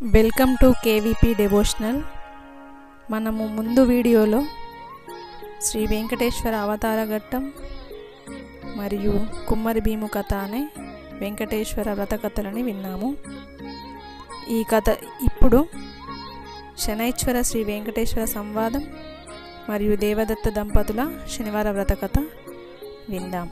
welcome to KVP devotional మనము ముందు వీడియోలో శ్రీ వెంకటేశ్వర అవతార ఘట్టం మరియు కుమ్మరి భీము కథ అనే వెంకటేశ్వర వ్రత కథలని విన్నాము ఈ కథ ఇప్పుడు శనైశ్వర శ్రీ వెంకటేశ్వర సంవాదం మరియు దేవదత్త దంపతుల శనివార వ్రత కథ విందాం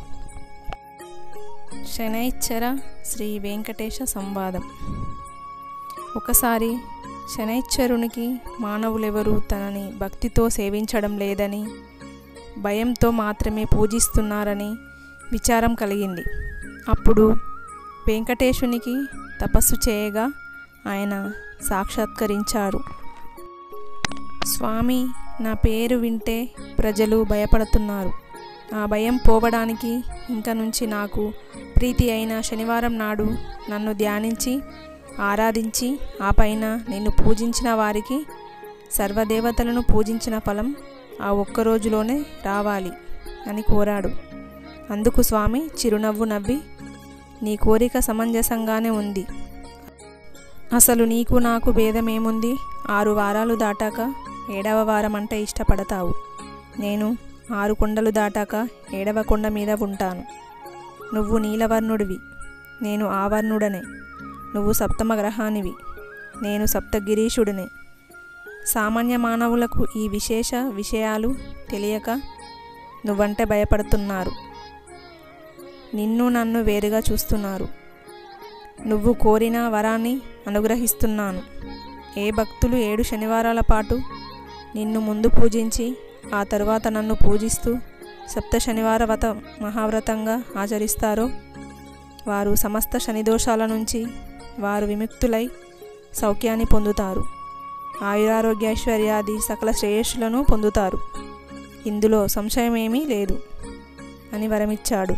శనైశ్వర శ్రీ వెంకటేశ సంవాదం ఒకసారి శనైశ్వరునికి మానవులెవరూ తనని భక్తితో సేవించడం లేదని భయంతో మాత్రమే పూజిస్తున్నారని విచారం కలిగింది అప్పుడు వెంకటేశునికి తపస్సు చేయగా ఆయన సాక్షాత్కరించారు స్వామి నా పేరు వింటే ప్రజలు భయపడుతున్నారు ఆ భయం పోవడానికి ఇంక నుంచి నాకు ప్రీతి అయిన శనివారం నాడు నన్ను ధ్యానించి ఆరాధించి ఆ పైన నిన్ను పూజించిన వారికి సర్వదేవతలను పూజించిన ఫలం ఆ ఒక్క రోజులోనే రావాలి అని కోరాడు అందుకు స్వామి చిరునవ్వు నవ్వి నీ కోరిక సమంజసంగానే ఉంది అసలు నీకు నాకు భేదమేముంది ఆరు వారాలు దాటాక ఏడవ వారం అంటే ఇష్టపడతావు నేను ఆరు కొండలు దాటాక ఏడవ కొండ మీద ఉంటాను నువ్వు నీలవర్ణుడివి నేను ఆవర్ణుడనే నువ్వు సప్తమ గ్రహానివి నేను సప్తగిరీషుడినే సామాన్య మానవులకు ఈ విశేష విషయాలు తెలియక నువ్వంటే భయపడుతున్నారు నిన్ను నన్ను వేరుగా చూస్తున్నారు నువ్వు కోరిన వరాన్ని అనుగ్రహిస్తున్నాను ఏ భక్తులు ఏడు శనివారాల పాటు నిన్ను ముందు పూజించి ఆ తరువాత నన్ను పూజిస్తూ సప్త శనివార వ్రత మహావ్రతంగా ఆచరిస్తారో వారు సమస్త శనిదోషాల నుంచి వారు విముక్తులై సౌఖ్యాన్ని పొందుతారు ఆయురారోగ్యైశ్వర్యాది సకల శ్రేయస్సులను పొందుతారు ఇందులో సంశయమేమీ లేదు అని వరమిచ్చాడు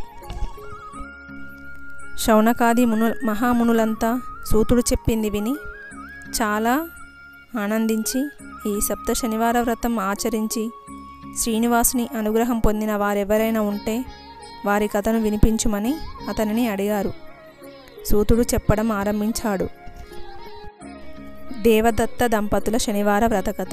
శౌనకాది మును మహామునులంతా సూతుడు చెప్పింది విని చాలా ఆనందించి ఈ సప్త శనివార వ్రతం ఆచరించి శ్రీనివాసుని అనుగ్రహం పొందిన వారెవరైనా ఉంటే వారి కథను వినిపించుమని అతనిని అడిగారు సూతుడు చెప్పడం ఆరంభించాడు దేవదత్త దంపతుల శనివార వ్రతకథ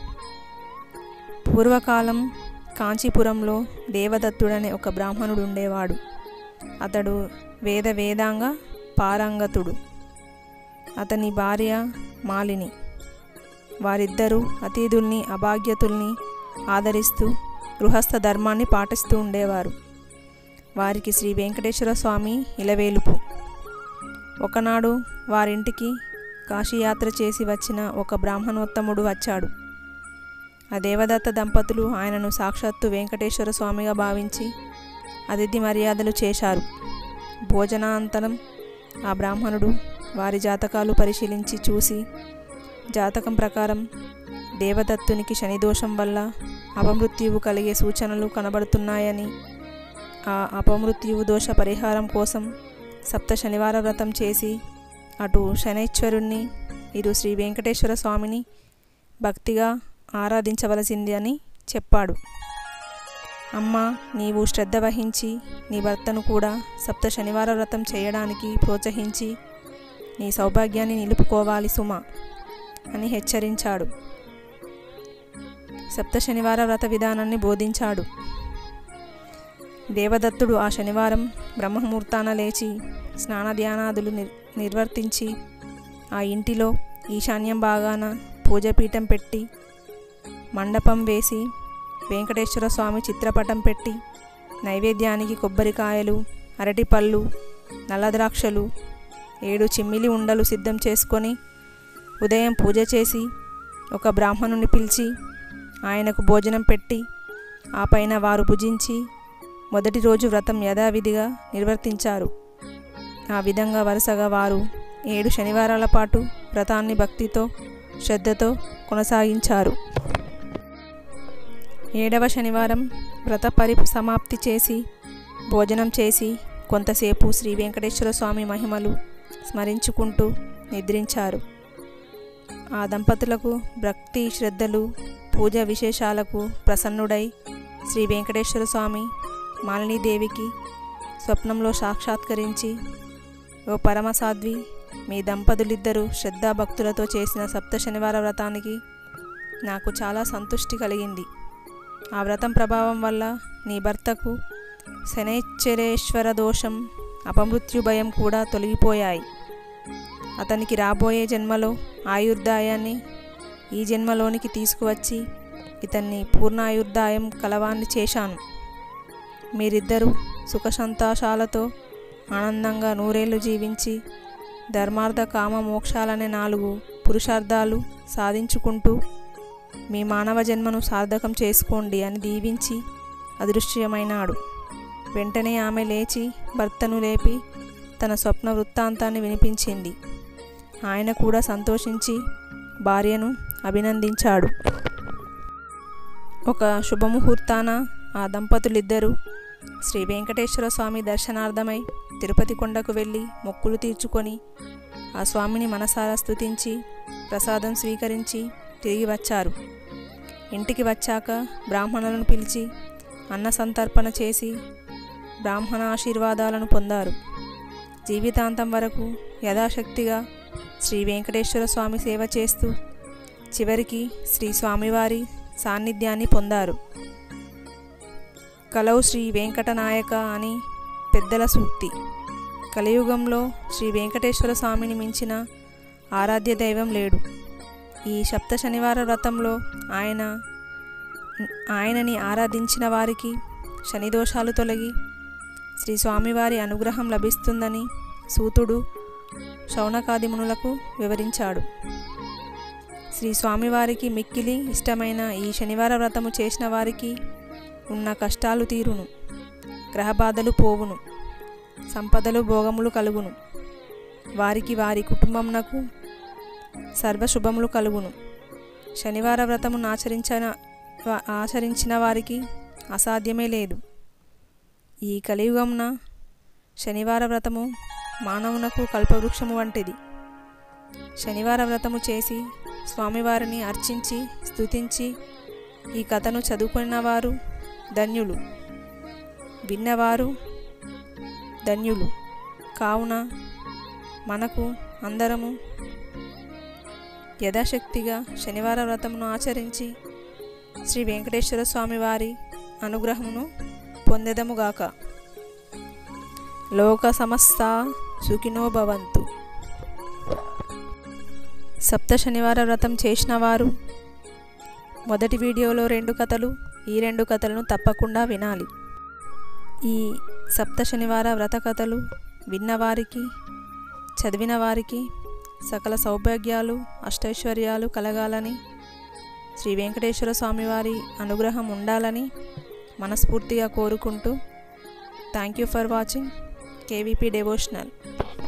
పూర్వకాలం కాంచీపురంలో దేవదత్తుడనే ఒక బ్రాహ్మణుడు ఉండేవాడు అతడు వేద వేదాంగ పారంగతుడు అతని భార్య మాలిని వారిద్దరూ అతిథుల్ని అభాగ్యతుల్ని ఆదరిస్తూ గృహస్థ ధర్మాన్ని పాటిస్తూ ఉండేవారు వారికి శ్రీ వెంకటేశ్వర స్వామి ఇలవేలుపు ఒకనాడు వారింటికి కాశీయాత్ర చేసి వచ్చిన ఒక బ్రాహ్మణోత్తముడు వచ్చాడు ఆ దేవదత్త దంపతులు ఆయనను సాక్షాత్తు వెంకటేశ్వర స్వామిగా భావించి అతిథి మర్యాదలు చేశారు భోజనాంతరం ఆ బ్రాహ్మణుడు వారి జాతకాలు పరిశీలించి చూసి జాతకం ప్రకారం దేవదత్తునికి శనిదోషం వల్ల అపమృత్యువు కలిగే సూచనలు కనబడుతున్నాయని ఆ అపమృత్యువు దోష పరిహారం కోసం సప్త శనివార వ్రతం చేసి అటు శనైశ్వరుణ్ణి ఇటు శ్రీ వెంకటేశ్వర స్వామిని భక్తిగా ఆరాధించవలసింది అని చెప్పాడు అమ్మ నీవు శ్రద్ధ వహించి నీ భర్తను కూడా సప్త శనివార వ్రతం చేయడానికి ప్రోత్సహించి నీ సౌభాగ్యాన్ని నిలుపుకోవాలి సుమ అని హెచ్చరించాడు సప్త శనివార వ్రత విధానాన్ని బోధించాడు దేవదత్తుడు ఆ శనివారం బ్రహ్మముహూర్తాన లేచి స్నాన ధ్యానాదులు నిర్ నిర్వర్తించి ఆ ఇంటిలో ఈశాన్యం బాగాన పూజపీఠం పెట్టి మండపం వేసి వెంకటేశ్వర స్వామి చిత్రపటం పెట్టి నైవేద్యానికి కొబ్బరికాయలు అరటిపళ్ళు నల్లద్రాక్షలు ఏడు చిమ్మిలి ఉండలు సిద్ధం చేసుకొని ఉదయం పూజ చేసి ఒక బ్రాహ్మణుని పిలిచి ఆయనకు భోజనం పెట్టి ఆ పైన వారు భుజించి మొదటి రోజు వ్రతం యథావిధిగా నిర్వర్తించారు ఆ విధంగా వరుసగా వారు ఏడు శనివారాల పాటు వ్రతాన్ని భక్తితో శ్రద్ధతో కొనసాగించారు ఏడవ శనివారం వ్రత పరి సమాప్తి చేసి భోజనం చేసి కొంతసేపు శ్రీ వెంకటేశ్వర స్వామి మహిమలు స్మరించుకుంటూ నిద్రించారు ఆ దంపతులకు భక్తి శ్రద్ధలు పూజ విశేషాలకు ప్రసన్నుడై శ్రీ వెంకటేశ్వర స్వామి మాలినీదేవికి స్వప్నంలో సాక్షాత్కరించి ఓ పరమసాధ్వి మీ దంపతులిద్దరూ శ్రద్ధాభక్తులతో చేసిన సప్త శనివార వ్రతానికి నాకు చాలా సంతృష్టి కలిగింది ఆ వ్రతం ప్రభావం వల్ల నీ భర్తకు శనైశ్వరేశ్వర దోషం అపమృత్యు భయం కూడా తొలగిపోయాయి అతనికి రాబోయే జన్మలో ఆయుర్దాయాన్ని ఈ జన్మలోనికి తీసుకువచ్చి ఇతన్ని పూర్ణాయుర్దాయం కలవాన్ని చేశాను మీరిద్దరూ సుఖ సంతోషాలతో ఆనందంగా నూరేళ్లు జీవించి ధర్మార్థ కామ మోక్షాలనే నాలుగు పురుషార్థాలు సాధించుకుంటూ మీ మానవ జన్మను సార్థకం చేసుకోండి అని దీవించి అదృశ్యమైనాడు వెంటనే ఆమె లేచి భర్తను లేపి తన స్వప్న వృత్తాంతాన్ని వినిపించింది ఆయన కూడా సంతోషించి భార్యను అభినందించాడు ఒక శుభముహూర్తాన ఆ దంపతులిద్దరూ శ్రీ వెంకటేశ్వర స్వామి దర్శనార్థమై తిరుపతి కొండకు వెళ్ళి మొక్కులు తీర్చుకొని ఆ స్వామిని మనసారా స్తుతించి ప్రసాదం స్వీకరించి తిరిగి వచ్చారు ఇంటికి వచ్చాక బ్రాహ్మణులను పిలిచి అన్న సంతర్పణ చేసి బ్రాహ్మణ ఆశీర్వాదాలను పొందారు జీవితాంతం వరకు యథాశక్తిగా శ్రీ వెంకటేశ్వర స్వామి సేవ చేస్తూ చివరికి శ్రీ స్వామివారి సాన్నిధ్యాన్ని పొందారు కలవు శ్రీ వెంకటనాయక అని పెద్దల సూక్తి కలియుగంలో శ్రీ వెంకటేశ్వర స్వామిని మించిన ఆరాధ్య దైవం లేడు ఈ సప్త శనివార వ్రతంలో ఆయన ఆయనని ఆరాధించిన వారికి శనిదోషాలు తొలగి శ్రీ స్వామివారి అనుగ్రహం లభిస్తుందని సూతుడు శౌనకాదిమునులకు వివరించాడు శ్రీ స్వామివారికి మిక్కిలి ఇష్టమైన ఈ శనివార వ్రతము చేసిన వారికి ఉన్న కష్టాలు తీరును గ్రహబాధలు పోవును సంపదలు భోగములు కలుగును వారికి వారి కుటుంబమునకు సర్వశుభములు కలుగును శనివార వ్రతమును ఆచరించిన ఆచరించిన వారికి అసాధ్యమే లేదు ఈ కలియుగమున శనివార వ్రతము మానవునకు కల్పవృక్షము వంటిది శనివార వ్రతము చేసి స్వామివారిని అర్చించి స్తుతించి ఈ కథను చదువుకున్నవారు ధన్యులు విన్నవారు ధన్యులు కావున మనకు అందరము యథాశక్తిగా శనివార వ్రతమును ఆచరించి శ్రీ వెంకటేశ్వర స్వామి వారి అనుగ్రహమును పొందెదముగాక లోక సమస్త సుఖినో భవంతు సప్త శనివార వ్రతం చేసిన వారు మొదటి వీడియోలో రెండు కథలు ఈ రెండు కథలను తప్పకుండా వినాలి ఈ సప్త శనివార వ్రత కథలు విన్నవారికి చదివిన వారికి సకల సౌభాగ్యాలు అష్టైశ్వర్యాలు కలగాలని శ్రీ వెంకటేశ్వర స్వామివారి అనుగ్రహం ఉండాలని మనస్ఫూర్తిగా కోరుకుంటూ thank you for watching KVP devotional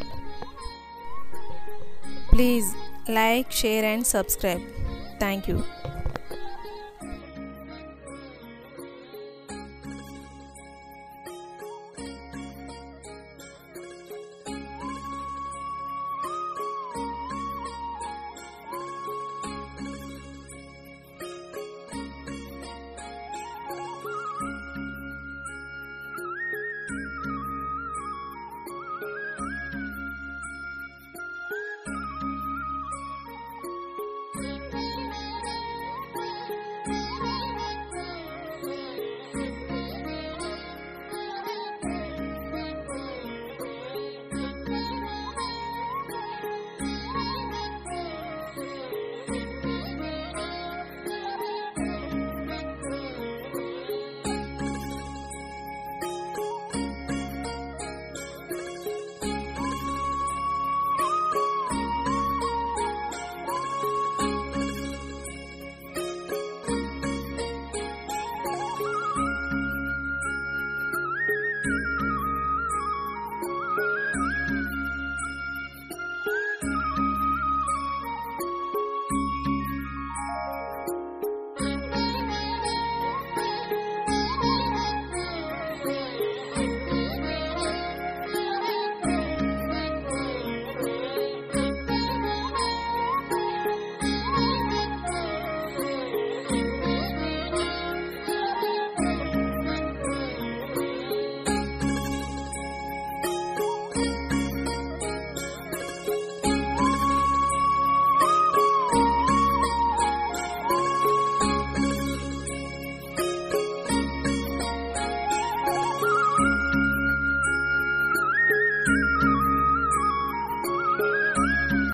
please like share and subscribe thank you